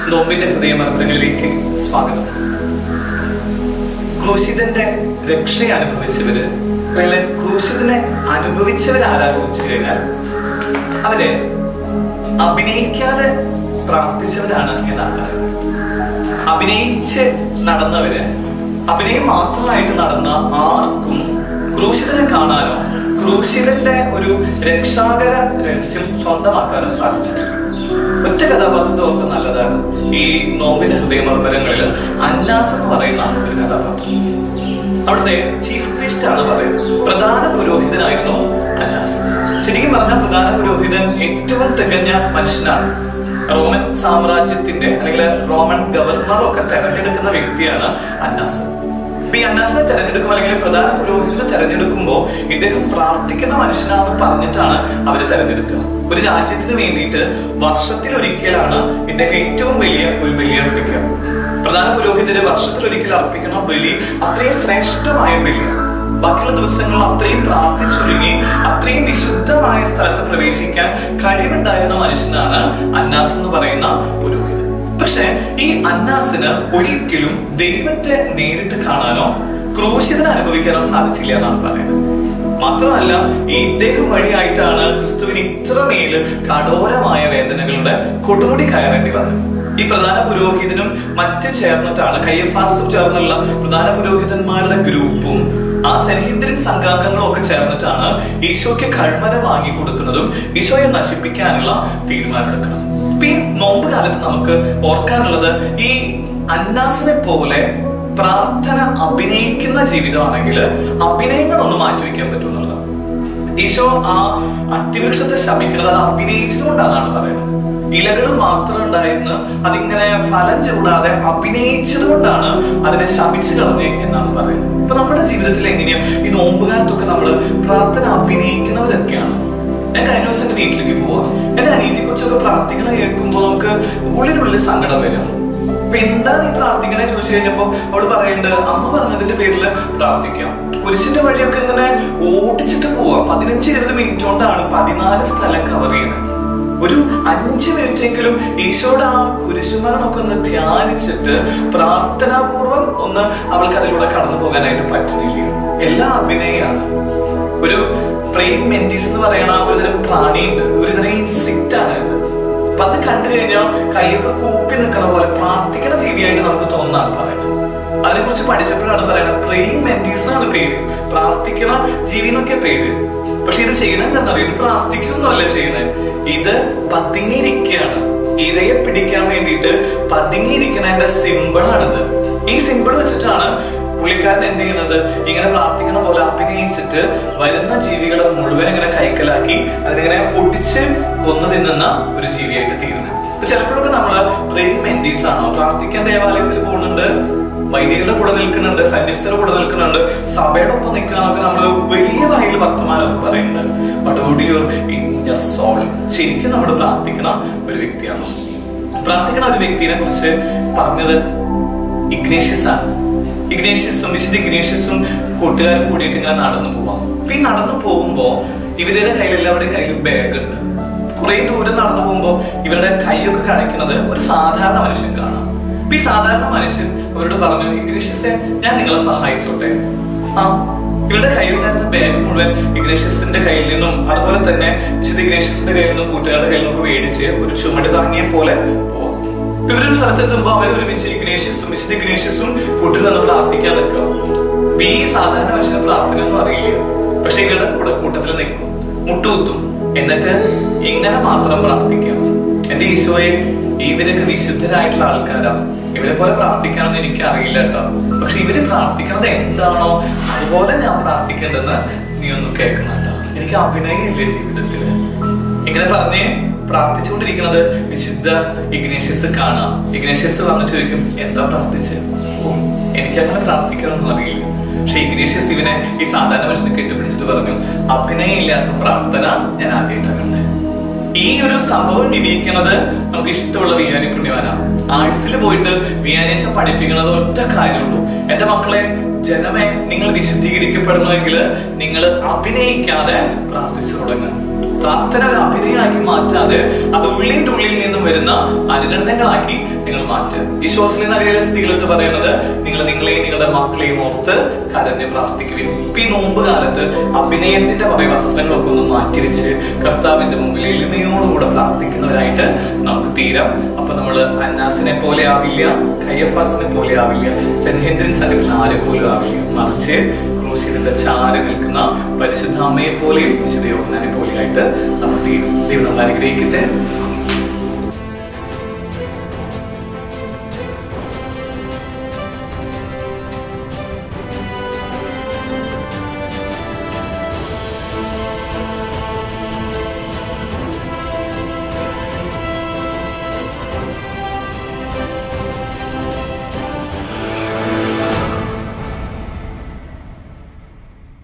നോമ്പിന്റെ ഹൃദയമന്ത്രങ്ങളിലേക്ക് സ്വാഗതം ക്രൂശിതന്റെ രക്ഷ അനുഭവിച്ചവര് അല്ലെങ്കിൽ ക്രൂശിതനെ അനുഭവിച്ചവരാരാ ചോദിച്ചു കഴിഞ്ഞാൽ അവര് അഭിനയിക്കാതെ പ്രാർത്ഥിച്ചവരാണ് എന്നാണ് പറയുന്നത് അഭിനയിച്ച് നടന്നവര് അഭിനയം മാത്രമായിട്ട് നടന്ന ആർക്കും ക്രൂശിതനെ കാണാനോ ക്രൂശിതന്റെ ഒരു രക്ഷാകര രഹസ്യം സ്വന്തമാക്കാനോ സാധിച്ചിട്ടില്ല ഒറ്റ കഥാപാത്രത്തെ ഓർത്ത് നല്ലതാണ് ഈ നോമ്പിന്റെ ഹൃദയമർമ്മരങ്ങളിൽ അന്നാസ് എന്ന് പറയുന്ന ഒരു കഥാപാത്രം അവിടുത്തെ ചീഫ് പ്രീസ്റ്റ് ആണ് പറയുന്നത് പ്രധാന പുരോഹിതനായിരുന്നു അന്നാസ് ശരിക്കും പറഞ്ഞാൽ പ്രധാന പുരോഹിതൻ ഏറ്റവും തികഞ്ഞ മനുഷ്യനാണ് റോമൻ സാമ്രാജ്യത്തിന്റെ അല്ലെങ്കിൽ റോമൻ ഗവർണറൊക്കെ തെരഞ്ഞെടുക്കുന്ന വ്യക്തിയാണ് അന്നാസ് അപ്പൊ ഈ അന്നാസിനെ തെരഞ്ഞെടുക്കും അല്ലെങ്കിൽ പ്രധാന പുരോഹിതനെ തെരഞ്ഞെടുക്കുമ്പോൾ ഇദ്ദേഹം പ്രാർത്ഥിക്കുന്ന മനുഷ്യനാണെന്ന് പറഞ്ഞിട്ടാണ് അവരെ തെരഞ്ഞെടുക്കുക ഒരു രാജ്യത്തിന് വേണ്ടിയിട്ട് വർഷത്തിൽ ഒരിക്കലാണ് ഇദ്ദേഹം ഏറ്റവും വലിയ ഒരു ബലി അർപ്പിക്കുക പ്രധാന പുരോഹിതര് വർഷത്തിൽ ഒരിക്കൽ അർപ്പിക്കുന്ന ബലി അത്രയും ശ്രേഷ്ഠമായ ബലിയാണ് ബാക്കിയുള്ള ദിവസങ്ങൾ അത്രയും പ്രാർത്ഥിച്ചൊരുങ്ങി അത്രയും വിശുദ്ധമായ സ്ഥലത്ത് പ്രവേശിക്കാൻ കഴിവുണ്ടായിരുന്ന മനുഷ്യനാണ് അന്നാസ് എന്ന് പറയുന്ന പുരോഹിതൻ പക്ഷെ ഈ അന്നാസിന് ഒരിക്കലും ദൈവത്തെ നേരിട്ട് കാണാനോ ക്രൂശിതനെ അനുഭവിക്കാനോ സാധിച്ചില്ല എന്നാണ് പറയുന്നത് മാത്രമല്ല ഈ ഇദ്ദേഹം വഴിയായിട്ടാണ് ക്രിസ്തുവിന് ഇത്രമേൽ കഠോരമായ വേദനകളുടെ കൊടുമുടി കയറേണ്ടി വന്നത് ഈ പ്രധാന പുരോഹിതനും മറ്റ് ചേർന്നിട്ടാണ് കയ്യഫാസും ചേർന്നുള്ള പ്രധാന പുരോഹിതന്മാരുടെ ഗ്രൂപ്പും ആ സെനഹിന്ദ്രൻ സംഘാംഗങ്ങളും ഒക്കെ ചേർന്നിട്ടാണ് ഈശോയ്ക്ക് കഴ്മര വാങ്ങി കൊടുക്കുന്നതും ഈശോയെ നശിപ്പിക്കാനുള്ള തീരുമാനമെടുക്കുന്നത് ഇപ്പൊ ഈ നോമ്പ് കാലത്ത് നമുക്ക് ഓർക്കാനുള്ളത് ഈ അന്നാസിനെ പോലെ പ്രാർത്ഥന അഭിനയിക്കുന്ന ജീവിതമാണെങ്കിൽ അഭിനയങ്ങളൊന്നും മാറ്റിവെക്കാൻ പറ്റുന്നുള്ളതാണ് ഈശോ ആ അത്തിവൃക്ഷത്തെ ശമിക്കുന്നത് അത് അഭിനയിച്ചതുകൊണ്ടാണ് പറയുന്നത് ഇലകൾ മാത്രം ഉണ്ടായിരുന്നു അതിങ്ങനെ ഫലം ചൂടാതെ അഭിനയിച്ചത് കൊണ്ടാണ് അതിനെ ശമിച്ചു കളഞ്ഞേ എന്നാണ് പറയുന്നത് ഇപ്പൊ നമ്മുടെ ജീവിതത്തിൽ എങ്ങനെയാ ഈ നോമ്പുകാലത്തൊക്കെ നമ്മൾ പ്രാർത്ഥന അഭിനയിക്കുന്നവരൊക്കെയാണ് ഞാൻ കഴിഞ്ഞ ദിവസം എന്റെ വീട്ടിലേക്ക് പോവാ എന്റെ അനിയത്തി കൊച്ചൊക്കെ പ്രാർത്ഥിക്കണ കേൾക്കുമ്പോൾ നമുക്ക് ഉള്ളിനുള്ളിൽ സങ്കടം വരും അപ്പൊ എന്താ നീ പ്രാർത്ഥിക്കണേ ചോദിച്ചു കഴിഞ്ഞപ്പോ അവള് പറയുന്നുണ്ട് അമ്മ പറഞ്ഞതിന്റെ പേരിൽ പ്രാർത്ഥിക്കാം കുരിശിന്റെ വഴിയൊക്കെ ഇങ്ങനെ ഓടിച്ചിട്ട് പോവാം പതിനഞ്ച് ഇരുപത് മിനിറ്റ് കൊണ്ടാണ് പതിനാല് സ്ഥലം കവർ ചെയ്യുന്നത് ഒരു അഞ്ച് മിനിറ്റെങ്കിലും ഈശോയുടെ ആ കുരിശുമരണമൊക്കെ ഒന്ന് ധ്യാനിച്ചിട്ട് പ്രാർത്ഥനാപൂർവം ഒന്ന് അവൾക്ക് അതിലൂടെ കടന്നു പോകാനായിട്ട് പറ്റുന്നില്ല എല്ലാം അഭിനയാണ് ഒരു പ്രേം മെന്റീസ് എന്ന് പറയുന്ന ഒരു തരം പ്രാണിയുണ്ട് ഒരു തരം ഇൻസിക്റ്റ് ആണ് ഇത് അപ്പൊ അത് കണ്ടു കഴിഞ്ഞാൽ കൈയൊക്കെ കൂപ്പി നിൽക്കണ പോലെ പ്രാർത്ഥിക്കുന്ന ജീവിയായിട്ട് നമുക്ക് തോന്നാണ് പറയുന്നത് അതിനെ കുറിച്ച് പഠിച്ചപ്പോഴാണ് പറയുന്നത് പ്രേം മെന്റീസ് എന്നാണ് പേര് പ്രാർത്ഥിക്കണ ജീവിനൊക്കെ പേര് പക്ഷെ ഇത് ചെയ്യണത് എന്താണെന്നറിയോ ഇത് പ്രാർത്ഥിക്കുന്നല്ല ചെയ്യണേ ഇത് പതുങ്ങിയിരിക്കുകയാണ് ഇരയെ പിടിക്കാൻ വേണ്ടിയിട്ട് പതുങ്ങിയിരിക്കുന്നതിന്റെ സിമ്പിളാണിത് ഈ സിമ്പിൾ വെച്ചിട്ടാണ് പുള്ളിക്കാരൻ എന്ത് ചെയ്യുന്നത് ഇങ്ങനെ പ്രാർത്ഥിക്കണ പോലെ അഭിനയിച്ചിട്ട് വരുന്ന ജീവികളെ മുഴുവൻ ഇങ്ങനെ കൈക്കലാക്കി അതിനിങ്ങനെ ഒടിച്ച് കൊന്നു തിന്നുന്ന ഒരു ജീവിയായിട്ട് തീരുന്നത് ചിലപ്പോഴൊക്കെ നമ്മള് പ്രേം മെന്റീസ് ആണോ പ്രാർത്ഥിക്കാൻ ദേവാലയത്തിൽ പോകുന്നുണ്ട് വൈദികരുടെ കൂടെ നിൽക്കുന്നുണ്ട് സന്യസ്തരുടെ കൂടെ നിൽക്കുന്നുണ്ട് സഭയുടെ ഒപ്പം നിൽക്കാനൊക്കെ നമ്മൾ വലിയ വായിൽ വർത്തമാനമൊക്കെ പറയുന്നുണ്ട് but would your inner soul ശരിക്കും നമ്മൾ പ്രാർത്ഥിക്കണ ഒരു വ്യക്തിയാണ് പ്രാർത്ഥിക്കണ ഒരു വ്യക്തിനെ കുറിച്ച് പറഞ്ഞത് ഇഗ്നേഷ്യസ് ആണ് ഇഗ്നേഷ്യസും വിശുദ്ധ ഇഗ്നേഷ്യസും കൂട്ടുകാരും കൂടിയിട്ട് ഇങ്ങനെ നടന്നു പോവാം അപ്പൊ ഈ നടന്നു പോകുമ്പോ ഇവരുടെ കയ്യിൽ എല്ലാവരുടെയും കയ്യിൽ ബാഗ് ഉണ്ട് കുറെ ദൂരം നടന്നു പോകുമ്പോ ഇവരുടെ കൈയൊക്കെ കാണിക്കുന്നത് ഒരു സാധാരണ മനുഷ്യൻ കാണാം അപ്പൊ ഈ സാധാരണ മനുഷ്യൻ അവരോട് പറഞ്ഞു ഇഗ്നേഷ്യസെ ഞാൻ നിങ്ങളെ സഹായിച്ചോട്ടെ ആ ഇവരുടെ കയ്യിലുണ്ടായിരുന്ന ബാഗ് മുഴുവൻ ഇഗ്നേഷ്യസിന്റെ കയ്യിൽ നിന്നും അതുപോലെ തന്നെ വിശുദ്ധ ഇഗ്നേഷ്യസിന്റെ കയ്യിൽ നിന്നും കൂട്ടുകാരുടെ കയ്യിൽ നിന്നൊക്കെ മേടിച്ച് ഒരു ചുമട് താങ്ങിയ പോലെ പോവാം ഇവരൊരു സ്ഥലത്തെത്തുമ്പോ അവർ ഒരുമിച്ച് ഇഗ്നേഷ്യസും വിശുദ്ധ ഇഗ്നേഷ്യസും കൂട്ടിൽ നിന്ന് പ്രാർത്ഥിക്കാൻ നിൽക്കും അപ്പൊ ഈ സാധാരണ മനുഷ്യന് പ്രാർത്ഥനയൊന്നും അറിയില്ല പക്ഷെ ഇവരുടെ കൂടെ കൂട്ടത്തിൽ നിൽക്കും മുട്ടുകുത്തും എന്നിട്ട് ഇങ്ങനെ മാത്രം പ്രാർത്ഥിക്കാം എന്റെ ഈശോയെ ഇവരൊക്കെ വിശുദ്ധരായിട്ടുള്ള ആൾക്കാരാണ് ഇവരെ പോലെ പ്രാർത്ഥിക്കാനൊന്നും എനിക്ക് അറിയില്ല കേട്ടോ പക്ഷെ ഇവര് പ്രാർത്ഥിക്കുന്നത് എന്താണോ അതുപോലെ ഞാൻ പ്രാർത്ഥിക്കേണ്ടെന്ന് നീ ഒന്ന് കേൾക്കണം കേട്ടോ എനിക്ക് അഭിനയമില്ലേ ജീവിതത്തില് ഇങ്ങനെ പറഞ്ഞ് പ്രാർത്ഥിച്ചുകൊണ്ടിരിക്കുന്നത് വിശുദ്ധ ഇഗ്നേഷ്യസ് കാണാം ഇഗ്നേഷ്യസ് വന്നിട്ട് ചോദിക്കും എന്താ പ്രാർത്ഥിച്ച് ഓ എനിക്കങ്ങനെ പ്രാർത്ഥിക്കണമെന്ന് അറിയില്ല പക്ഷെ ഇഗ്നേഷ്യസ് ഇവനെ ഈ സാധാരണ മനുഷ്യനെ കെട്ടിപ്പിടിച്ചിട്ട് പറഞ്ഞു അഭിനയമില്ലാത്ത പ്രാർത്ഥന ഞാൻ ആദ്യമായിട്ടാണ് കണ്ടത് ഈ ഒരു സംഭവം വിധിക്കുന്നത് നമുക്ക് ഇഷ്ടമുള്ള വിയാനി പുണ്യവാനാണ് ആർട്സിൽ പോയിട്ട് വിയാനേശം പഠിപ്പിക്കുന്നത് ഒറ്റ കാര്യമുള്ളൂ എന്റെ മക്കളെ ജനമേ നിങ്ങൾ വിശുദ്ധീകരിക്കപ്പെടണമെങ്കിൽ നിങ്ങൾ അഭിനയിക്കാതെ പ്രാർത്ഥിച്ചു തുടങ്ങുക പ്രാർത്ഥന ഒരു അഭിനയമാക്കി മാറ്റാതെ അത് ഉള്ളിന്റെ ഉള്ളിൽ നിന്നും വരുന്ന അനുകരണങ്ങളാക്കി നിങ്ങൾ മാറ്റുക ഈ ഷോർട്സിലെ നഗരയിലെ സ്ത്രീകളെടുത്ത് പറയുന്നത് നിങ്ങൾ നിങ്ങളെയും നിങ്ങളുടെ മക്കളെയും ഓർത്ത് കരഞ്ഞ് പ്രാർത്ഥിക്കുവിൻ ഇപ്പൊ ഈ നോമ്പ് കാലത്ത് അഭിനയത്തിന്റെ കുറെ വസ്ത്രങ്ങളൊക്കെ ഒന്ന് മാറ്റിവെച്ച് കർത്താവിന്റെ മുമ്പിൽ എളിമയോടുകൂടെ പ്രാർത്ഥിക്കുന്നവരായിട്ട് നമുക്ക് തീരാം അപ്പൊ നമ്മൾ അന്നാസിനെ പോലെ ആവില്ല കയ്യഫാസിനെ പോലെ ആവില്ല സെൻഹെന്ദ്രൻ സനത്തിൽ ആരെ പോലും ആവില്ല മറിച്ച് ക്രൂശിന്റെ ചാരി നിൽക്കുന്ന പരിശുദ്ധ അമ്മയെ പോലെയും വിശുദ്ധ യോഹനാനെ പോലെയായിട്ട് നമ്മൾ തീരും ദൈവം നമ്മൾ അനുഗ്രഹിക്കട്ടെ